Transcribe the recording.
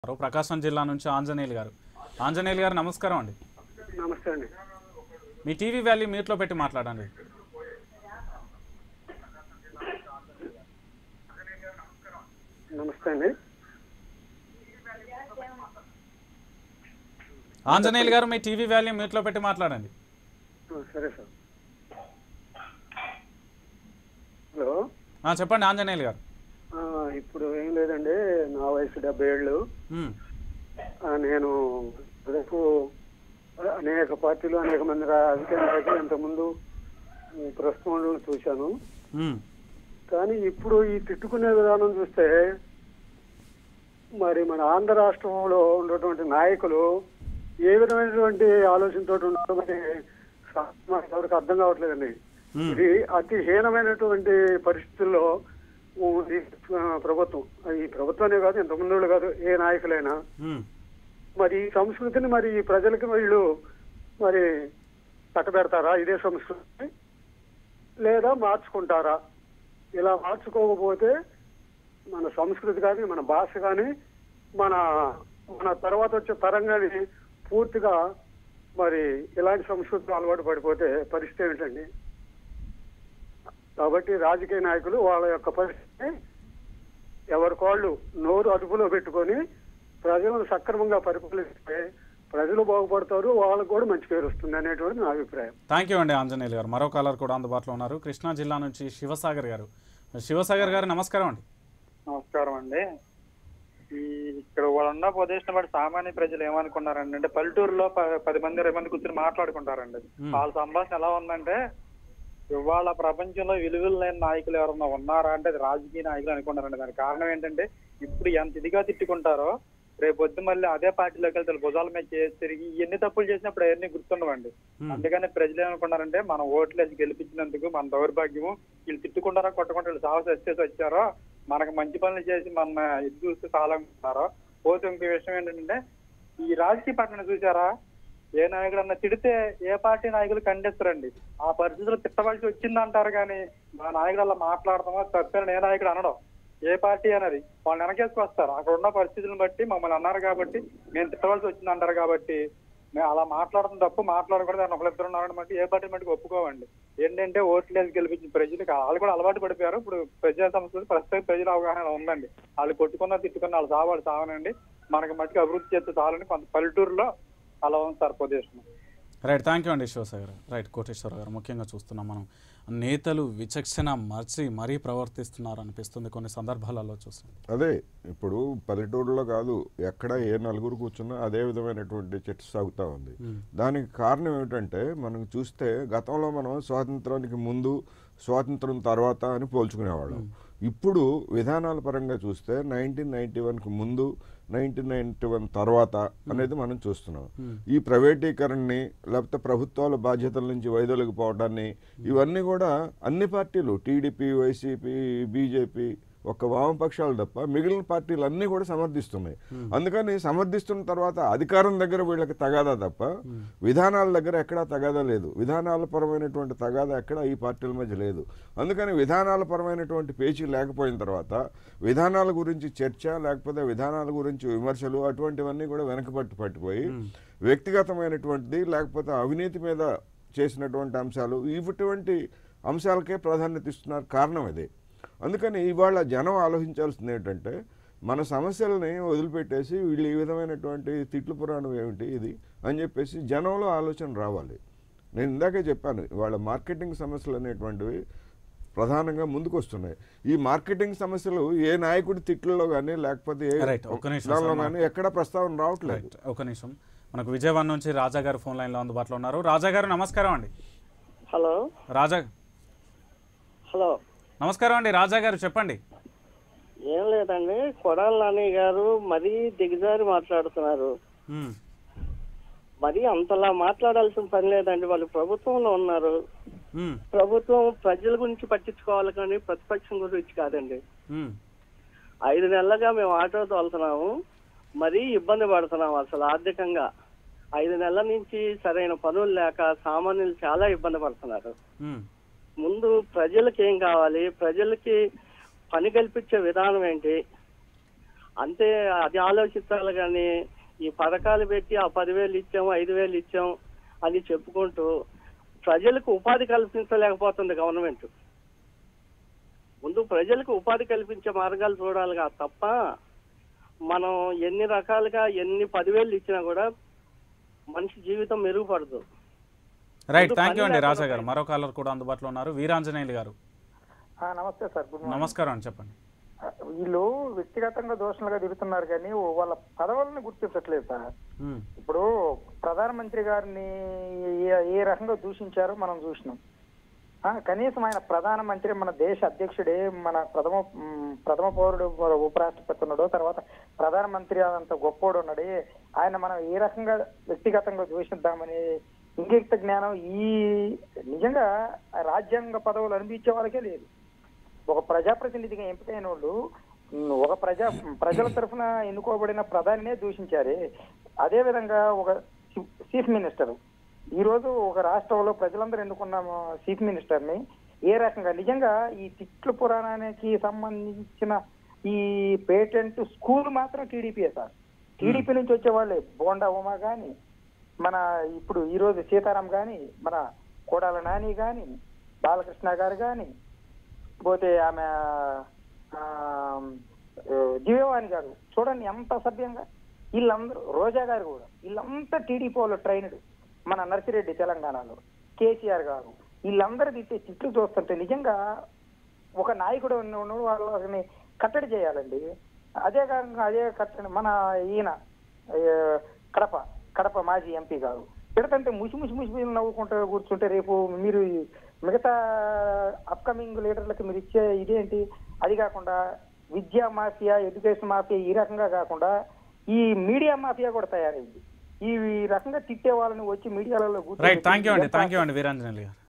ఉన్నారు. ప్రకాశం జిల్లా నుంచి ఆంజనేయులు గారు ఆంజనేయులు గారు నమస్కారం అండి నమస్తే అండి మీ టీవీ వాల్యూ మ్యూట్లో పెట్టి మాట్లాడండి నమస్తే అండి ఆంజనేయులు గారు మీ టీవీ వాల్యూ మ్యూట్లో పెట్టి మాట్లాడండి ఆ, సరే సార్ హలో ఆ, చెప్పండి ఆంజనేయులు గారు ఆ, ఇప్పుడు ఏం లేదండి నా వయసు డెబ్బై ఏళ్ళు ఉమ్, ఆ, నేను రేపు అనేక పార్టీలు అనేక మంది రాజకీయ నాయకులు ఇంతకుముందు ఈ ప్రస్తుతం చూశాను ఉమ్, కానీ ఇప్పుడు ఈ తిట్టుకునే విధానం చూస్తే మరి మన ఆంధ్ర రాష్ట్రంలో ఉన్నటువంటి నాయకులు ఏ విధమైనటువంటి ఆలోచనతో ఉన్నారో మరి సా- మాకు ఎవరికి అర్థం కావట్లేదండి ఉమ్, ఇది అతి హీనమైనటువంటి పరిస్థితుల్లో ఉంది ఆ, ప్రభుత్వం ఈ ప్రభుత్వమే కాదు ఇంతకుముందు వాళ్ళు కాదు ఏ నాయకులైనా ఉమ్, మరి ఈ సంస్కృతిని మరి ఈ ప్రజలకి వీళ్ళు మరి కట్టబెడతారా ఇదే సంస్కృతి లేదా మార్చుకుంటారా ఇలా మార్చుకోకపోతే మన సంస్కృతి కానీ మన భాష కానీ మన మన తర్వాత వచ్చే తరం కానీ పూర్తిగా మరి ఇలాంటి సంస్కృతిలో అలవాటు పడిపోతే పరిస్థితి ఏమిటండి కాబట్టి రాజకీయ నాయకులు వాళ్ళ యొక్క పరిస్థితిని ఎవరికోళ్ళు నోరు అదుపులో పెట్టుకొని ప్రజలను సక్రమంగా పరిపాలిస్తే ప్రజలు బాగుపడతారు వాళ్ళకు కూడా మంచి పేరు వస్తుంది అనేటువంటి నా అభిప్రాయం థ్యాంక్ యూ అండి ఆంజనేయులు గారు మరో కాలర్ కూడా అందుబాటులో ఉన్నారు కృష్ణా జిల్లా నుంచి శివసాగర్ గారు శివసాగర్ గారు నమస్కారం అండి నమస్కారం అండి ఈ ఇక్కడ వాళ్ళున్న ప్రదేశం బట్టి సామాన్య ప్రజలు ఏమనుకున్నారండి అంటే పల్లెటూరులో ప- పది మంది ఇరవై మంది కూర్చొని మాట్లాడుకుంటారండి Hmm. వాళ్ళ సంభాషణ ఎలా ఉందంటే ఇవాళ ప్రపంచంలో విలువలు లేని నాయకులు ఎవరన్నా ఉన్నారా అంటే అది రాజకీయ నాయకులు అనుకున్నారండి దానికి కారణం ఏంటంటే ఇప్పుడు ఎంత ఇదిగా తిట్టుకుంటారో రేపు పొద్దు మళ్ళీ అదే పార్టీలోకి వెళ్తే భుజాల మీద చేసి తిరిగి ఎన్ని తప్పులు చేసినప్పుడు అవన్నీ గుర్తుండవండి ఉమ్, అందుకని ప్రజలు ఏమనుకున్నారంటే మనం ఓట్లు వేసి గెలిపించినందుకు మన దౌర్భాగ్యము వీళ్ళు తిట్టుకుంటారా కొట్టుకుంటారా వీళ్ళు సాహస వచ్చేసి వచ్చారో మనకు మంచి పనులు చేసి మన ఇది చూస్తే చాలా అనుకుంటున్నారో పోతే ఇంకో విషయం ఏంటంటే ఈ రాజకీయ పార్టీని చూసారా ఏ నాయకుడు అన్న తిడితే ఏ పార్టీ నాయకులు ఖండిస్తారండి ఆ పరిస్థితుల్లో తిట్టవలసి వచ్చిందంటారు కానీ మా నాయకుడు అలా మాట్లాడతామో తప్పని ఏ నాయకుడు అనడం ఏ పార్టీ అనేది వాళ్ళు వెనకేసుకొస్తారు అక్కడ ఉన్న పరిస్థితులను బట్టి మమ్మల్ని అన్నారు కాబట్టి మేము తిట్టవలసి వచ్చింది అంటారు కాబట్టి మేము అలా మాట్లాడడం తప్పు మాట్లాడకూడదు అని ఒకరిద్దరు ఉన్నారని బట్టి ఏ పార్టీ మటుకు ఒప్పుకోవండి ఏంటంటే ఓట్లు వేసి గెలిపించిన ప్రజలకు వాళ్ళు కూడా అలవాటు పడిపోయారు ఇప్పుడు ప్రజా సమస్యలు ప్రస్తుతం ప్రజల అవగాహన ఉందండి వాళ్ళు కొట్టుకున్నా తిట్టుకున్నా వాళ్ళు సావాడు సావనండి మనకి మట్టుకు అభివృద్ధి చేస్తే చాలని కొంత పల్లెటూరులో అలా ఉంది సార్ ప్రదేశం రైట్ థ్యాంక్ యూ అండి శివసాగర్ గారు రైట్ కోటేశ్వర గారు ముఖ్యంగా చూస్తున్నాం మనం నేతలు విచక్షణ మర్చి మరీ ప్రవర్తిస్తున్నారు అనిపిస్తుంది కొన్ని సందర్భాలలో చూస్తున్నాం అదే ఇప్పుడు పల్లెటూరులో కాదు ఎక్కడ ఏ నలుగురు కూర్చున్నా అదే విధమైనటువంటి చర్చ సాగుతూ ఉంది దానికి కారణం ఏమిటంటే మనం చూస్తే గతంలో మనం స్వాతంత్రానికి ముందు స్వాతంత్రం తర్వాత అని పోల్చుకునేవాళ్ళం ఇప్పుడు విధానాల పరంగా చూస్తే నైన్టీన్ నైన్టీ వన్కి ముందు నైన్టీన్ నైన్టీ వన్ తర్వాత అనేది మనం చూస్తున్నాం ఈ ప్రైవేటీకరణని లేకపోతే ప్రభుత్వాల బాధ్యతల నుంచి వైదొలిగిపోవడాన్ని ఇవన్నీ కూడా అన్ని పార్టీలు టీడీపీ వైసీపీ బీజేపీ ఒక్క వామపక్షాలు తప్ప మిగిలిన పార్టీలు అన్నీ కూడా సమర్థిస్తున్నాయి అందుకని సమర్థిస్తున్న తర్వాత అధికారం దగ్గర వీళ్ళకి తగాదా తప్ప విధానాల దగ్గర ఎక్కడా తగాదా లేదు విధానాల పరమైనటువంటి తగాదా ఎక్కడ ఈ పార్టీల మధ్య లేదు అందుకని విధానాల పరమైనటువంటి పేచీ లేకపోయిన తర్వాత విధానాల గురించి చర్చ లేకపోతే విధానాల గురించి విమర్శలు అటువంటివన్నీ కూడా వెనకబట్టి పట్టిపోయి వ్యక్తిగతమైనటువంటిది లేకపోతే అవినీతి మీద చేసినటువంటి అంశాలు ఇటువంటి అంశాలకే ప్రాధాన్యత ఇస్తున్నారు కారణం అదే అందుకని ఇవాళ జనం ఆలోచించాల్సింది ఏంటంటే మన సమస్యలని వదిలిపెట్టేసి వీళ్ళు ఈ విధమైనటువంటి తిట్లు పురాణం ఏమిటి ఇది అని చెప్పేసి జనంలో ఆలోచన రావాలి నేను ఇందాకే చెప్పాను ఇవాళ మార్కెటింగ్ సమస్యలు అనేటువంటివి ప్రధానంగా ముందుకు వస్తున్నాయి ఈ మార్కెటింగ్ సమస్యలు ఏ నాయకుడి తిట్లలో కానీ లేకపోతే ఏ Right. ఒక్క నిమిషం దానిలో సార్. కానీ ఎక్కడ ప్రస్తావన రావట్లేదు రైట్ ఒక నిమిషం మనకు విజయవాడ నుంచి రాజా గారు ఫోన్ లైన్లో అందుబాటులో ఉన్నారు రాజా గారు నమస్కారం అండి హలో రాజా హలో నమస్కారం అండి రాజా గారు చెప్పండి ఏం లేదండి కొడాల నాని గారు మరీ దిగజారి మాట్లాడుతున్నారు ఉమ్, మరీ అంతలా మాట్లాడాల్సిన పని లేదండి వాళ్ళు ప్రభుత్వంలో ఉన్నారు ఉమ్, ప్రభుత్వం ప్రజల గురించి పట్టించుకోవాలి కానీ ప్రతిపక్షం గురించి కాదండి ఉమ్, ఐదు నెలలుగా మేము ఆటో తోలుతున్నాము మరీ ఇబ్బంది పడుతున్నాం అసలు ఆర్థికంగా ఐదు నెలల నుంచి సరైన పనులు లేక సామాన్యులు చాలా ఇబ్బంది పడుతున్నారు ఉమ్, ముందు ప్రజలకి ఏం కావాలి ప్రజలకి పని కల్పించే విధానం ఏంటి అంతే అది ఆలోచించాలి కానీ ఈ పథకాలు పెట్టి ఆ పదివేలు ఇచ్చాం ఐదు వేలు ఇచ్చాం అని చెప్పుకుంటూ ప్రజలకు ఉపాధి కల్పించలేకపోతుంది గవర్నమెంట్ ముందు ప్రజలకు ఉపాధి కల్పించే మార్గాలు చూడాలిగా తప్ప మనం ఎన్ని రకాలుగా ఎన్ని పదివేలు ఇచ్చినా కూడా మనిషి జీవితం మెరుగుపడదు రైట్ ముందు థ్యాంక్ యూ పని అండి రాజా లేకుండా గారు మరో కాలర్ కూడా అందుబాటులో ఉన్నారు వీరాంజనేయులు గారు ఆ, నమస్తే సార్ గుడ్ మార్నింగ్ నమస్కారం అండి చెప్పండి వీళ్ళు వ్యక్తిగతంగా దోషులుగా తిరుగుతున్నారు కానీ వాళ్ళ పదవులను గుర్తించట్లేదు సార్ మ్మ్. ఇప్పుడు ప్రధానమంత్రి గారిని ఏ- ఏ రకంగా దూషించారో మనం చూసినాం ఆ, కనీసం ఆయన ప్రధానమంత్రి మన దేశ అధ్యక్షుడే మన ప్రథమ మ్, ప్రథమ పౌరుడు మన ఉపరాష్ట్రపతి ఉన్నాడు తర్వాత ప్రధానమంత్రి అంత గొప్పోడు ఉన్నాడు ఆయన మనం ఏ రకంగా వ్యక్తిగతంగా దూషిద్దామని ఇంగిత జ్ఞానం ఈ నిజంగా రాజ్యాంగ పదవులు అనిపించే వాళ్ళకే లేదు ఒక ప్రజాప్రతినిధిగా ఎంపికైన వాళ్ళు ఉమ్, ఒక ప్రజా ప్రజల తరఫున ఎన్నుకోబడిన ప్రధానినే దూషించారే అదే విధంగా ఒక చీఫ్- చీఫ్ మినిస్టర్ ఈ రోజు ఒక రాష్ట్రంలో ప్రజలందరూ ఎన్నుకున్న చీఫ్ మినిస్టర్ ని ఏ రకంగా నిజంగా ఈ తిట్ల పురాణానికి సంబంధించిన ఈ పేటెంట్ స్కూల్ మాత్రం టీడీపీ సార్ టీడీపీ నుంచి వచ్చే వాళ్ళే బోండా ఉమా గాని మన ఇప్పుడు ఈ రోజు సీతారాం గాని మన కోడాల నాని గాని బాలకృష్ణ గారు గాని పోతే ఆమె ఆ, ఆ, దివ్యవాణి గారు చూడండి ఎంత సభ్యంగా వీళ్ళందరూ రోజా గారు కూడా వీళ్ళంతా టీడీపీ వాళ్ళు ట్రైన్డ్ మన నర్సిరెడ్డి తెలంగాణలో కేసీఆర్ గారు వీళ్ళందరూ తిట్టే తిట్లు చూస్తుంటే నిజంగా ఒక నాయకుడు ఉన్న- ఉన్న వాళ్ళని కట్టడి చేయాలండి అదే కాకుండా అదే కట్టడి మన ఈయన ఏ, కడప కడప మాజీ ఎంపీ గారు పెడతంటే ముసి ముసి ముసి ముసి నవ్వుకుంటూ కూర్చుంటే రేపు మీరు మిగతా అప్కమింగ్ లీడర్లకు మీరు ఇచ్చే ఇదేంటి అది కాకుండా విద్యా మాఫియా ఎడ్యుకేషన్ మాఫియా ఈ రకంగా కాకుండా ఈ మీడియా మాఫియా కూడా తయారైంది ఈ రకంగా తిట్టే వాళ్ళని వచ్చి మీడియాలలో రైట్ థ్యాంక్ యూ అండి థ్యాంక్ యూ అండి వీరాంజనేయులు గారు